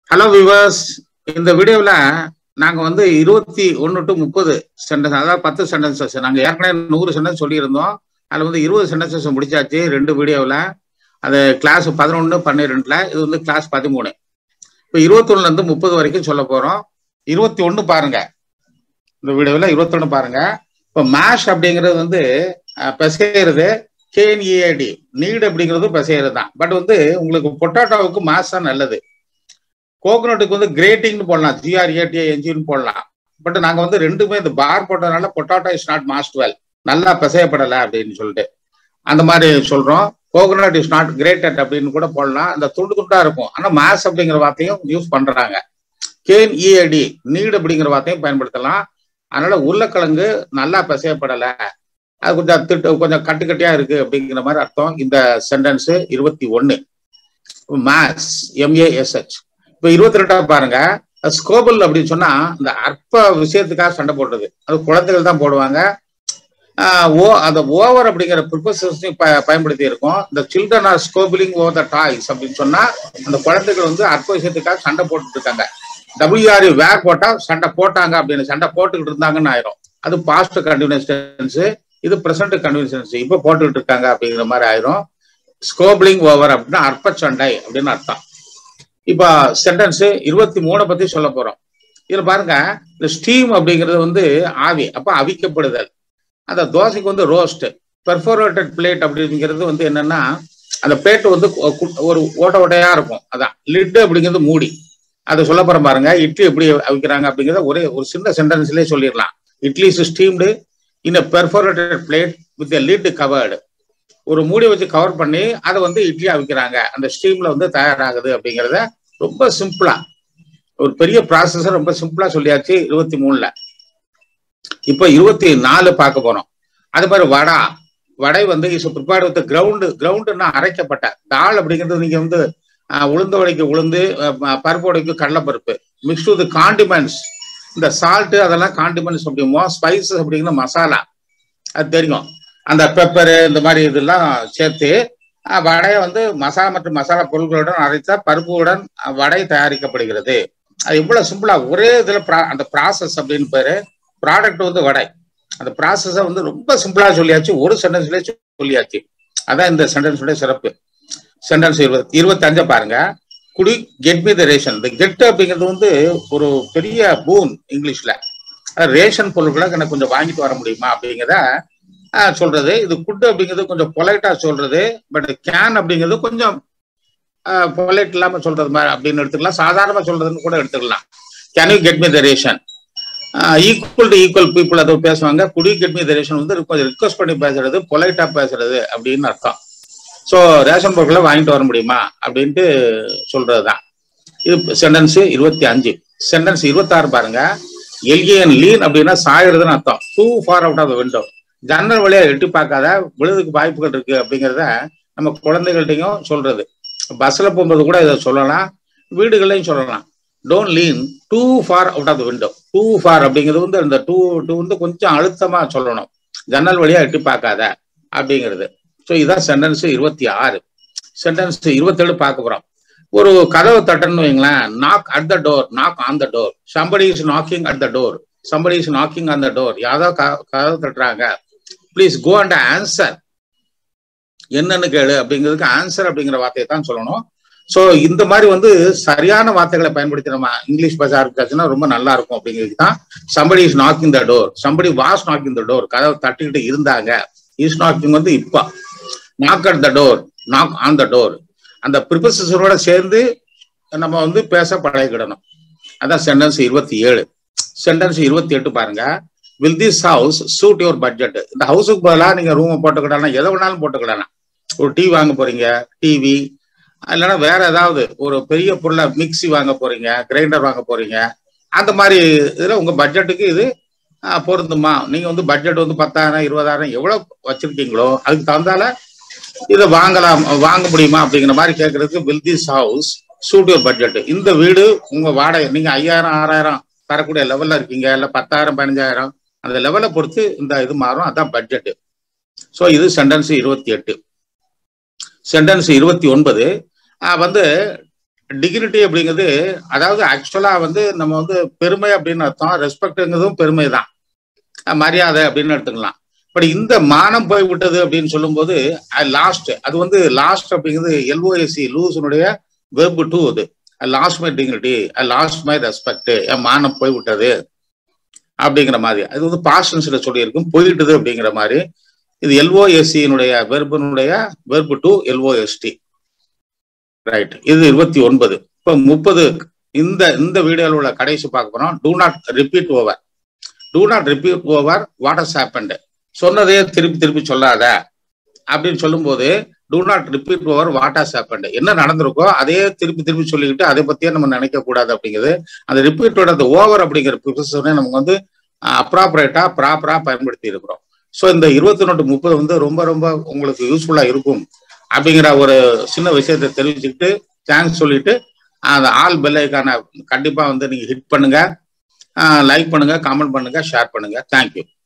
hello viewers இந்த வீடியோவில் நாங்கள் வந்து இருபத்தி ஒன்று டு முப்பது சென்டென்ஸ் அதாவது பத்து சென்டென்சஸ் நாங்கள் ஏற்கனவே நூறு சென்டென்ஸ் சொல்லியிருந்தோம் அதில் வந்து இருபது சென்டென்சஸ் முடிச்சாச்சு ரெண்டு வீடியோவில் அது கிளாஸ் பதினொன்று பன்னிரெண்டில் இது வந்து கிளாஸ் பதிமூணு இப்போ இருபத்தொன்னுலேருந்து முப்பது வரைக்கும் சொல்ல போகிறோம் இருபத்தி ஒன்று பாருங்க இந்த வீடியோவில் இருபத்தொன்று பாருங்க இப்போ மேஷ் அப்படிங்கிறது வந்து பெசைகிறது கேஎன்இஏடி நீடு அப்படிங்கிறது பெசைகிறது தான் பட் வந்து உங்களுக்கு பொட்டாட்டோவுக்கு மேஷ் தான் நல்லது கோகனட்டுக்கு வந்து கிரேட்டிங்னு போடலாம் ஜிஆர்ஏடிஐ என்ஜின் போடலாம் பட் நாங்க வந்து ரெண்டுமே இந்த பார் போட்டதுனால potato is not mashed well நல்லா பிசையப்படலை அப்படின்னு சொல்லிட்டு அந்த மாதிரி சொல்றோம் கோகனட் இஸ் நாட் கிரேட்டட் அப்படின்னு கூட போடலாம் அந்த துண்டு துண்டா இருக்கும் ஆனா மாஸ் அப்படிங்கிற வார்த்தையும் யூஸ் பண்றாங்க கேன் இஏடி நீடு அப்படிங்கிற வார்த்தையும் பயன்படுத்தலாம் அதனால உருளைக்கிழங்கு நல்லா பிசையப்படலை அது கொஞ்சம் திட்டு கொஞ்சம் கட்டு கட்டியா இருக்கு அப்படிங்கிற மாதிரி அர்த்தம் இந்த சென்டென்ஸ் இருபத்தி ஒன்னு மேஸ் எம்ஏஎஸ்ஹெச் இப்ப இருபத்தி ரெண்டா பாருங்க ஸ்கோபல் அப்படின்னு சொன்னா இந்த அற்ப விஷயத்துக்காக சண்டை போடுறது அது குழந்தைகள் தான் போடுவாங்க ஓ அந்த ஓவர் அப்படிங்கிற ப்ரிப்பசஸையும் பயன்படுத்தி இருக்கோம் இந்த children are squabbling over the toys அப்படின்னு சொன்னா அந்த குழந்தைகள் வந்து அற்ப விஷயத்துக்காக சண்டை போட்டுட்டு இருக்காங்க டபிள்யூஆர்இ வேர் போட்டா சண்டை போட்டாங்க அப்படின்னு சண்டை போட்டுக்கிட்டு இருந்தாங்கன்னு ஆயிரும் அது பாஸ்ட் கண்டினியூஸ் இது பிரசன்ட் கன்வீனியன்ஸ் இப்ப போட்டுக்கிட்டு இருக்காங்க அப்படிங்கிற மாதிரி ஆயிரும் ஸ்கோபிளிங் ஓவர் அப்படின்னா அற்ப சண்டை அப்படின்னு அர்த்தம் இப்ப சென்டென்ஸ் இருபத்தி மூணை பத்தி சொல்ல போறோம் இதுல பாருங்க இந்த ஸ்டீம் அப்படிங்கிறது வந்து ஆவி அப்ப அவிக்கப்படுதல் அந்த தோசைக்கு வந்து ரோஸ்ட் பெர்ஃபோரேட்டட் பிளேட் அப்படிங்கிறது வந்து என்னன்னா அந்த பிளேட் வந்து ஒரு ஓட்ட ஓட்டையா இருக்கும் அதான் லிட் அப்படிங்கிறது மூடி அதை சொல்ல போறோம் பாருங்க இட்லி எப்படி அவிக்கிறாங்க அப்படிங்கிறத ஒரே ஒரு சின்ன சென்டென்ஸ்லேயே சொல்லிடலாம் idli is steamed in perforated plate with lid covered ஒரு மூடி வச்சு கவர் பண்ணி அதை வந்து இட்லி அவிக்கிறாங்க அந்த ஸ்டீம்ல வந்து தயாராகுது அப்படிங்கிறத ரொம்ப சிம்பிளா ஒரு பெரிய ப்ராசஸ ரொம்ப சிம்பிளா சொல்லியாச்சு இருபத்தி மூணுல இப்போ இருபத்தி நாலு பார்க்க போறோம் அது மாதிரி வடா வடை வந்து இஸ் ப்ரிப்பேர்ட் வித் கிரவுண்டு கிரவுண்டுன்னா அரைக்கப்பட்ட தாள் அப்படிங்கிறது நீங்க வந்து உளுந்த வடைக்கு உளுந்து பருப்பு வடைக்கு கடலைப்பருப்பு மிக்ஸ் வித் காண்டிமெண்ட்ஸ் இந்த சால்ட்டு அதெல்லாம் காண்டிமெண்ட்ஸ் அப்படிமோ ஸ்பைசஸ் அப்படிங்கிற மசாலா அது தெரியும் அந்த பெப்பரு இந்த மாதிரி இதெல்லாம் சேர்த்து வடையை வந்து மசாலா மற்றும் மசாலா பொருட்களுடன் அரைத்த பருப்புடன் வடை தயாரிக்கப்படுகிறது அது இவ்வளவு சிம்பிளா ஒரே இதுல அந்த ப்ராசஸ் அப்படின்னு பேரு ப்ராடக்ட் வந்து வடை அந்த ப்ராசஸை வந்து ரொம்ப சிம்பிளா சொல்லியாச்சு ஒரு சென்டென்ஸ்லேயே சொல்லியாச்சு அதான் இந்த சென்டென்ஸோட சிறப்பு சென்டென்ஸ் இருபத்தி இருபத்தஞ்ச பாருங்க குடி கெட் மீ த ரேஷன் இந்த கெட் அப்படிங்கிறது வந்து ஒரு பெரிய பூன் இங்கிலீஷ்ல ரேஷன் பொருட்களை எனக்கு கொஞ்சம் வாங்கிட்டு வர முடியுமா அப்படிங்கிறத சொல்றது இது குட் அப்படிங்கிறது கொஞ்சம் பொலைட்டா சொல்றது பட் கேன் அப்படிங்கிறது கொஞ்சம் பொலைட் இல்லாம சொல்றது மாதிரி அப்படின்னு எடுத்துக்கலாம் சாதாரணமா சொல்றதுன்னு கூட எடுத்துக்கலாம் can you get me the ration equal to equal people அதை பேசுவாங்க குடி கெட் மீ த ரேஷன் வந்து கொஞ்சம் ரிக்வஸ்ட் பண்ணி பேசுறது பொலைட்டா பேசுறது அப்படின்னு அர்த்தம் ஸோ ரேஷன் பொருட்களை வாங்கிட்டு வர முடியுமா அப்படின்ட்டு சொல்றதுதான் இது சென்டென்ஸ் இருபத்தி அஞ்சு சென்டென்ஸ் இருபத்தாறு பாருங்க எல்கியன் லீன் அப்படின்னா சாயிறதுன்னு அர்த்தம் too far out of window ஜன்னல் வழியா எட்டி பார்க்காத விழுதுக்கு வாய்ப்புகள் இருக்கு அப்படிங்கிறத நம்ம குழந்தைகள்ட்டையும் சொல்றது பஸ்ல போகும்போது கூட இதை சொல்லலாம் வீடுகள்லையும் சொல்லலாம் don't lean too far out of the window too far அப்படிங்கிறது வந்து இந்த டூ டூ வந்து கொஞ்சம் அழுத்தமா சொல்லணும் ஜன்னல் வழியா எட்டி பார்க்காத அப்படிங்கிறது ஸோ இதான் சென்டென்ஸ் இருபத்தி ஆறு சென்டென்ஸ் இருபத்தேழு பார்க்க போறோம் ஒரு கதவு தட்டன்னு வைங்களேன் knock at the door knock on the door somebody is knocking at the door somebody is knocking on the door யாரோ கதவு தட்டுறாங்க ப்ளீஸ் கோ அண்ட் ஆன்சர் என்னன்னு கேளு அப்படிங்கிறதுக்கு ஆன்சர் அப்படிங்கிற வார்த்தையை தான் சொல்லணும் ஸோ இந்த மாதிரி வந்து சரியான வார்த்தைகளை பயன்படுத்தி நம்ம இங்கிலீஷ் பேச ஆரம்பிச்சாச்சுன்னா ரொம்ப நல்லா இருக்கும் அப்படிங்கிறது தான் somebody is knocking the door somebody was knocking the door கதவை தட்டிக்கிட்டு இருந்தாங்க இஸ் நாக்கிங் வந்து இப்போ knock at the door knock on the door அந்த ப்ரிப்பசஸரோட சேர்ந்து நம்ம வந்து பேச பழகிக்கிடணும் அதான் சென்டென்ஸ் இருபத்தி ஏழு சென்டென்ஸ் இருபத்தி எட்டு பாருங்க will this house suit your budget இந்த ஹவுஸுக்கு பதிலாக நீங்க ரூமை போட்டுக்கிடலாம் எதை வேணாலும் போட்டுக்கிடலாம் ஒரு டிவி வாங்க போறீங்க டிவி இல்லைன்னா வேற ஏதாவது ஒரு பெரிய பொருளை மிக்சி வாங்க போறீங்க கிரைண்டர் வாங்க போறீங்க அந்த மாதிரி இதுல உங்க பட்ஜெட்டுக்கு இது பொருந்துமா நீங்க வந்து பட்ஜெட் வந்து பத்தாயிரம் இருபதாயிரம் எவ்வளவு வச்சிருக்கீங்களோ அதுக்கு தகுந்தால இதை வாங்கலாம் வாங்க முடியுமா அப்படிங்கிற மாதிரி கேட்கறதுக்கு will this house suit your budget இந்த வீடு உங்க வாடகை நீங்க ஐயாயிரம் ஆறாயிரம் தரக்கூடிய லெவல்ல இருக்கீங்க இல்ல பத்தாயிரம் பதினஞ்சாயிரம் அந்த லெவலை பொறுத்து இந்த இது மாறும் அதான் பட்ஜெட் ஸோ இது சென்டென்ஸ் இருபத்தி எட்டு சென்டென்ஸ் இருபத்தி ஒன்பது வந்து டிகினிட்டி அப்படிங்கிறது அதாவது ஆக்சுவலா வந்து நம்ம வந்து பெருமை அப்படின்னு அர்த்தம் ரெஸ்பெக்ட்ங்கிறதும் பெருமை தான் மரியாதை அப்படின்னு எடுத்துக்கலாம் பட் இந்த மானம் போய் விட்டது அப்படின்னு சொல்லும்போது லாஸ்ட் அது வந்து லாஸ்ட் அப்படிங்கிறது எல்ஓஎஸ்சி லூசனுடைய வெர்பு டூ அது lost my dignity lost my respect என் மானம் போய் விட்டது அப்படிங்கிற மாதிரி அது வந்து பாஸ்டன்ஸ்ல சொல்லியிருக்கும் போயிட்டுது அப்படிங்கிற மாதிரி இது எல்ஓஎஸ்சியினுடைய வெர்பனுடைய வெர்பு டூ எல்ஓஎஸ்டி ரைட் இது இருபத்தி ஒன்பது இப்போ முப்பது இந்த இந்த வீடியோவில் உள்ள கடைசி பார்க்க போறோம் do not repeat over do not repeat over what has happened சொன்னதே திருப்பி திருப்பி சொல்லாத அப்படின்னு சொல்லும்போது do not repeat over what has happened என்ன நடந்திருக்கோ அதே திருப்பி திருப்பி சொல்லிக்கிட்டு அதை பத்தியே நம்ம நினைக்க கூடாது அப்படிங்கிறது அந்த ரிப்பீட்டோட அந்த ஓவர் அப்படிங்கிற ப்ரிஃபஸரை நமக்கு வந்து அப்ராப்ரேட்டா ப்ராப்பரா பயன்படுத்தி இருக்கிறோம் ஸோ இந்த இருபத்தி ரெண்டு முப்பது வந்து ரொம்ப ரொம்ப உங்களுக்கு யூஸ்ஃபுல்லா இருக்கும் அப்படிங்கிற ஒரு சின்ன விஷயத்தை தெரிவிச்சுக்கிட்டு தேங்க்ஸ் சொல்லிட்டு அந்த ஆல் பெல்லைக்கான கண்டிப்பா வந்து நீங்க ஹிட் பண்ணுங்க லைக் பண்ணுங்க கமெண்ட் பண்ணுங்க ஷேர் பண்ணுங்க தேங்க்யூ